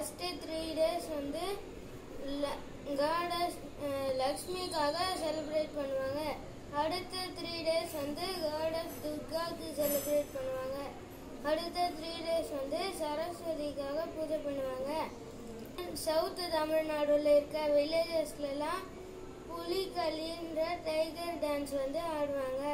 First three days வந்து goddess லக்ஷ்மிக்காக celebrate பண்ணுவாங்க அடுத்த த்ரீ டேஸ் வந்து காடஸ் துர்காவுக்கு செலிப்ரேட் பண்ணுவாங்க அடுத்த த்ரீ டேஸ் வந்து சரஸ்வதிக்காக பூஜை பண்ணுவாங்க சவுத் தமிழ்நாடுல இருக்க வில்லேஜஸ்லாம் புலிகளின்ற டைகர் டான்ஸ் வந்து ஆடுவாங்க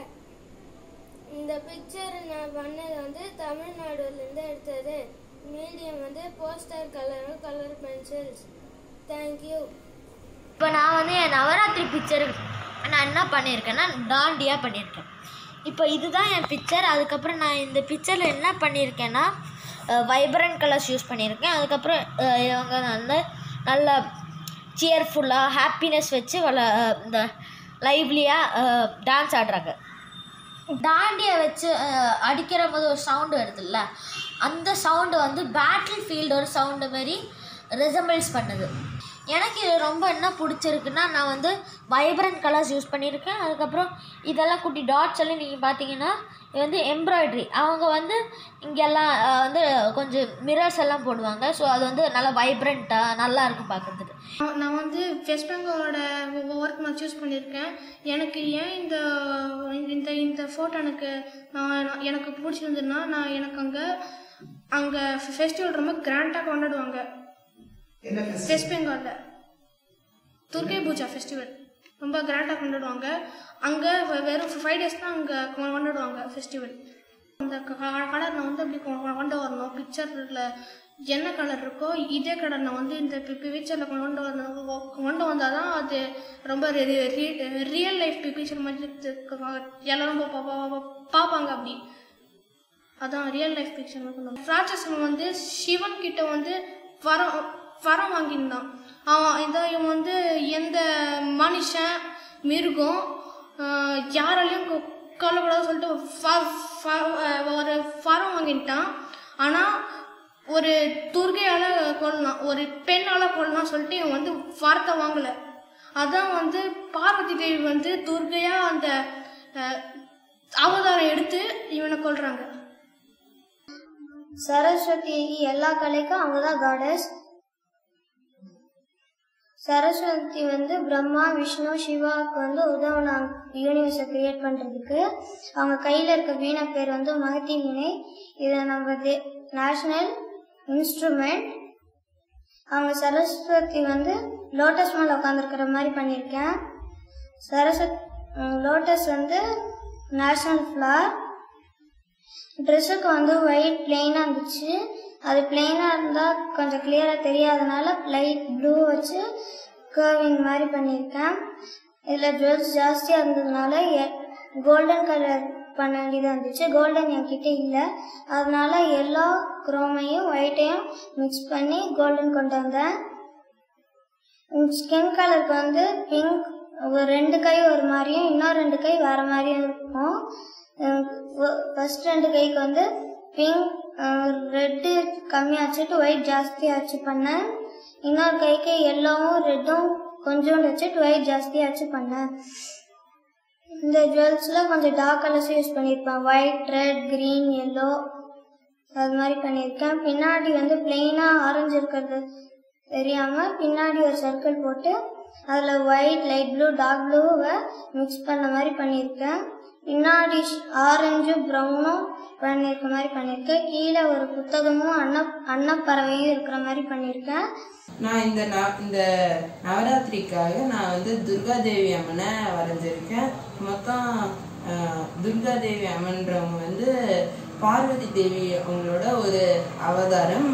இந்த பிக்சர் நான் பண்ணது வந்து தமிழ்நாடுலேருந்து எடுத்தது மீடியம் வந்து போஸ்டர் கலரும் கலர் பென்சில்ஸ் தேங்க்யூ இப்போ நான் வந்து என் நவராத்திரி பிக்சர் நான் என்ன பண்ணியிருக்கேன்னா டாண்டியா பண்ணியிருக்கேன் இப்போ இதுதான் என் பிக்சர் அதுக்கப்புறம் நான் இந்த பிக்சரில் என்ன பண்ணியிருக்கேன்னா வைப்ரண்ட் கலர்ஸ் யூஸ் பண்ணியிருக்கேன் அதுக்கப்புறம் அஹ், இவங்க வந்து நல்ல சியர்ஃபுல்லாக ஹாப்பினஸ் வச்சு வள அஹ், இந்த லைவ்லியாக டான்ஸ் ஆடுறாங்க தாண்டியை வச்சு அஹ், அடிக்கிற போது ஒரு சவுண்டு வருதுல்ல அந்த சவுண்டு வந்து பேட்டில் ஃபீல்டோட சவுண்டு மாதிரி ரெசம்பிள்ஸ் பண்ணுது எனக்கு இது ரொம்ப என்ன பிடிச்சிருக்குன்னா நான் வந்து வைப்ரண்ட் கலர்ஸ் யூஸ் பண்ணியிருக்கேன் அதுக்கப்புறம் இதெல்லாம் குட்டி டாட்ஸ் எல்லாம் நீங்கள் பார்த்தீங்கன்னா இது வந்து எம்ப்ராய்ட்ரி அவங்க வந்து இங்கெல்லாம் அஹ், வந்து கொஞ்சம் மிரர்ஸ் எல்லாம் போடுவாங்க ஸோ அது வந்து நல்லா வைப்ரண்ட்டாக நல்லா இருக்கும் பார்க்குறதுக்கு நான் நான் வந்து வெஸ்ட் பெங்காலோட ஒர்க் நான் சூஸ் பண்ணியிருக்கேன் எனக்கு ஏன் இந்த இந்த இந்த ஃபோட்டோ எனக்கு நான் நான் எனக்கு பிடிச்சிருந்ததுன்னா நான் எனக்கு அங்கே அங்கே ஃபெஸ்டிவல் ரொம்ப கிராண்டாக கொண்டாடுவாங்க வெஸ்ட் பெங்காலில் துர்கை பூஜா ஃபெஸ்டிவல் ரொம்ப கிராண்டாக கொண்டாடுவாங்க அங்கே வெறும் ஃபைவ் டேஸ் தான் அங்கே கொண்டாடுவாங்க ஃபெஸ்டிவல் அந்த கலர் நான் வந்து அப்படி கொ- கொண்டு வரணும் பிக்சரில் என்ன கலர் இருக்கோ இதே கலர் நான் வந்து இந்த பிக்சரில் கொண்டு வரணும் கொண்டு வந்தால் தான் அது ரொம்ப ரியல் லைஃப் பிக்சர் மாதிரி இருக்கு. எல்லாரும் பா- பா- பா- பார்ப்பாங்க அப்படி அதான் ரியல் லைஃப் பிக்சர் ராட்சசன் வந்து சிவன் கிட்ட வந்து வரம் வரம் வாங்கியிருந்தான் அவன் இதை இவன் வந்து எந்த மனுஷன் மிருகம் ஆஹ், யாராலையும் கொ- கொல்லக்கூடாதுன்னு சொல்லிட்டு வ- வ- ஒரு வரம் வாங்கிட்டான் ஆனால் ஒரு துர்கையால் கொல்லலாம் ஒரு பெண்ணால் கொல்லலாம் சொல்லிட்டு இவன் வந்து வரத்தை வாங்கலை அதான் வந்து பார்வதி தேவி வந்து துர்கையாக அந்த ஆஹ், அவதாரம் எடுத்து இவனை கொல்றாங்க சரஸ்வதி எல்லா கலைக்கும் அவங்க தான் காடஸ் சரஸ்வதி வந்து பிரம்மா விஷ்ணு சிவாவுக்கு வந்து உதவுனாங்க யூனிவர்ஸை கிரியேட் பண்ணுறதுக்கு அவங்க கையில் இருக்க வீணை பேர் வந்து மகதி வீணை இதை நம்ம நேஷ்னல் இன்ஸ்ட்ருமெண்ட் அவங்க சரஸ்வதி வந்து லோட்டஸ் மேலே உட்காந்துருக்கிற மாதிரி பண்ணியிருக்கேன் சரஸ்வத் லோட்டஸ் வந்து நேஷ்னல் ஃப்ளார் ட்ரெஸ்ஸுக்கு வந்து ஒயிட் பிளெயினாக இருந்துச்சு அது பிளெயினாக இருந்தால் கொஞ்சம் கிளியராக தெரியாதனால லைட் ப்ளூ வச்சு கர்விங் மாதிரி பண்ணியிருக்கேன் இதில் ஜுவல்ஸ் ஜாஸ்தியாக இருந்ததுனால கோல்டன் கலர் பண்ண வேண்டியதாக இருந்துச்சு கோல்டன் என்கிட்ட இல்லை அதனால எல்லோ குரோமையும் ஒயிட்டையும் மிக்ஸ் பண்ணி கோல்டன் கொண்டு வந்தேன் ஸ்கின் கலருக்கு வந்து பிங்க் ஒரு ரெண்டு கை ஒரு மாதிரியும் இன்னொரு ரெண்டு கை வேற மாதிரியும் இருக்கும் ஃபர்ஸ்ட் ரெண்டு கைக்கு வந்து பிங்க் ரெட்டு கம்மியாக வச்சுட்டு ஒயிட் ஜாஸ்தியாக வச்சு பண்ணேன் இன்னொரு கைக்கு எல்லோவும் ரெட்டும் கொஞ்சோண்டு வச்சுட்டு ஒயிட் ஜாஸ்தியாக வச்சு பண்ணேன் இந்த ஜுவல்ஸில் கொஞ்சம் டார்க் கலர்ஸ் யூஸ் பண்ணியிருப்பேன் ஒயிட் ரெட் க்ரீன் எல்லோ அது மாதிரி பண்ணியிருக்கேன் பின்னாடி வந்து பிளெயினாக ஆரஞ்சு இருக்கிறது தெரியாமல் பின்னாடி ஒரு சர்க்கிள் போட்டு அதில் ஒயிட் லைட் ப்ளூ டார்க் ப்ளூவை மிக்ஸ் பண்ண மாதிரி பண்ணியிருக்கேன் பின்னாடி ஆரஞ்சு ப்ரௌனும் பண்ணியிருக்க மாதிரி பண்ணியிருக்கேன் கீழே ஒரு புத்தகமும் அன்ன அன்னப்பறவையும் இருக்கிற மாதிரி பண்ணியிருக்கேன் நான் இந்த ந- இந்த நவராத்திரிக்காக நான் வந்து துர்கா தேவி அம்மனை வரைஞ்சிருக்கேன் மொத்தம் அஹ், துர்கா தேவி அம்மன்றவங்க வந்து பார்வதி தேவி அவங்களோட ஒரு அவதாரம்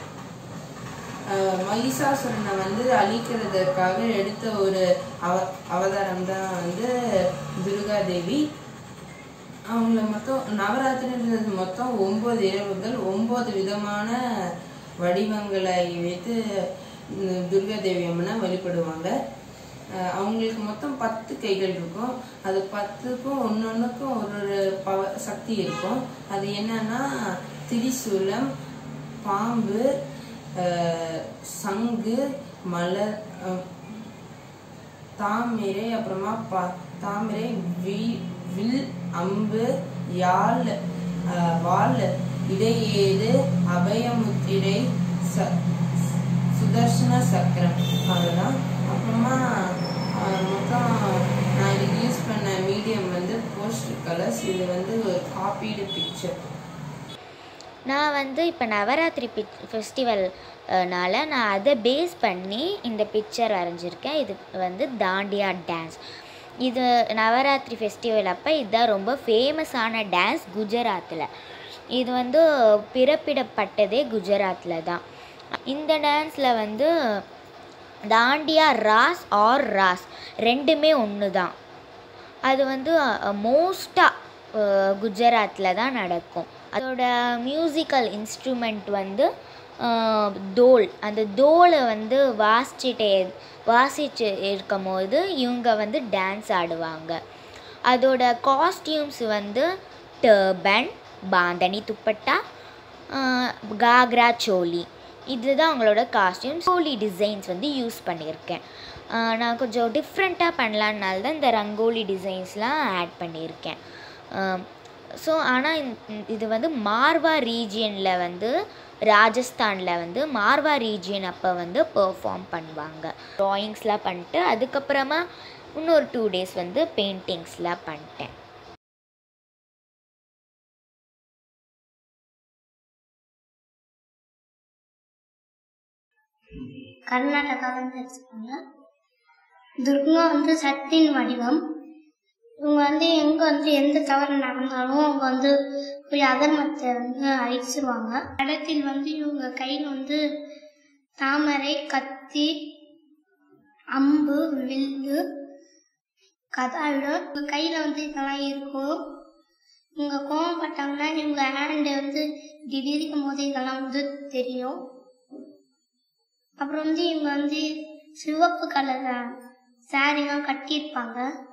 அஹ், மகிஷாசுரனை வந்து அழிக்கிறதுக்காக எடுத்த ஒரு அவ அவதாரம் தான் வந்து துர்கா தேவி அவங்கள மொத்தம் நவராத்திரின்றது மொத்தம் ஒன்பது இரவுகள் ஒன்பது விதமான வடிவங்களை வைத்து உம், துர்கா தேவி அம்மனை வழிபடுவாங்க அஹ் அவங்களுக்கு மொத்தம் பத்து கைகள் இருக்கும் அது பத்துக்கும் ஒன்னொன்றுக்கும் ஒரு ஒரு பவ சக்தி இருக்கும் அது என்னன்னா திரிசூலம் பாம்பு அஹ், சங்கு மலர் அஹ், தாமிரை அப்புறமா ப தாமிரை வி வில் அம்பு யாழ் அஹ், வாள் இடையேது அபயமுத்திரை ச சுதர்சன சக்கரம் அதுதான் அப்புறமா ஆஹ், மொத்தம் நான் இதுக்கு யூஸ் பண்ண மீடியம் வந்து போஸ்டர் கலர்ஸ் இது வந்து ஒரு காப்பீடு பிக்சர் நான் வந்து இப்போ நவராத்திரி பிச் ஃபெஸ்டிவல்னால நான் அதை பேஸ் பண்ணி இந்த பிக்சர் வரைஞ்சிருக்கேன் இது வந்து தாண்டியா டான்ஸ் இது நவராத்திரி ஃபெஸ்டிவல் அப்போ இதுதான் ரொம்ப ஃபேமஸான டான்ஸ் குஜராத்தில் இது வந்து பிறப்பிடப்பட்டதே குஜராத்தில் தான் இந்த டான்ஸில் வந்து தாண்டியா ராஸ் ஆர் ராஸ் ரெண்டுமே ஒன்று தான் அது வந்து மோஸ்ட்டாக குஜராத்தில் தான் நடக்கும் அதோட மியூசிக்கல் இன்ஸ்ட்ருமெண்ட் வந்து அஹ், தோல் அந்த தோலை வந்து வாசிச்சுட்டே வாசிச்சு இருக்கும் போது இவங்க வந்து டான்ஸ் ஆடுவாங்க அதோட காஸ்டியூம்ஸ் வந்து டர்பன் பாந்தனி துப்பட்டா அஹ், காக்ரா சோலி இதுதான் அவங்களோட காஸ்டியூம் சோலி டிசைன்ஸ் வந்து யூஸ் பண்ணியிருக்கேன் அஹ், நான் கொஞ்சம் டிஃப்ரெண்ட்டாக பண்ணலான்னால தான் இந்த ரங்கோலி டிசைன்ஸ்லாம் ஆட் பண்ணியிருக்கேன் ஸோ ஆனால் இது வந்து மார்வா ரீஜியனில் வந்து ராஜஸ்தானில் வந்து மார்வா ரீஜியன் அப்போ வந்து பெர்ஃபார்ம் பண்ணுவாங்க ட்ராயிங்ஸ்லாம் பண்ணிட்டு அதுக்கப்புறமா இன்னொரு டூ டேஸ் வந்து பெயிண்டிங்ஸ்லாம் பண்ணிட்டேன் கர்நாடகா வந்து எடுத்துக்கோங்க துர்கா வந்து சக்தியின் வடிவம் இவங்க வந்து எங்க வந்து எந்த தவறு நடந்தாலும் அவங்க வந்து போய் அதர்மத்தை வந்து அழிச்சிருவாங்க படத்தில் வந்து இவங்க கையில் வந்து தாமரை கத்தி அம்பு வில்லு கதாயுடம் இவங்க கையில் வந்து இதெல்லாம் இருக்கும் இவங்க கோவப்பட்டாங்கன்னா இவங்க ஹேண்டு வந்து இப்படி விரிக்கும் போது இதெல்லாம் வந்து தெரியும் அப்புறம் வந்து இவங்க வந்து சிவப்பு கலர் சாரீலாம் கட்டியிருப்பாங்க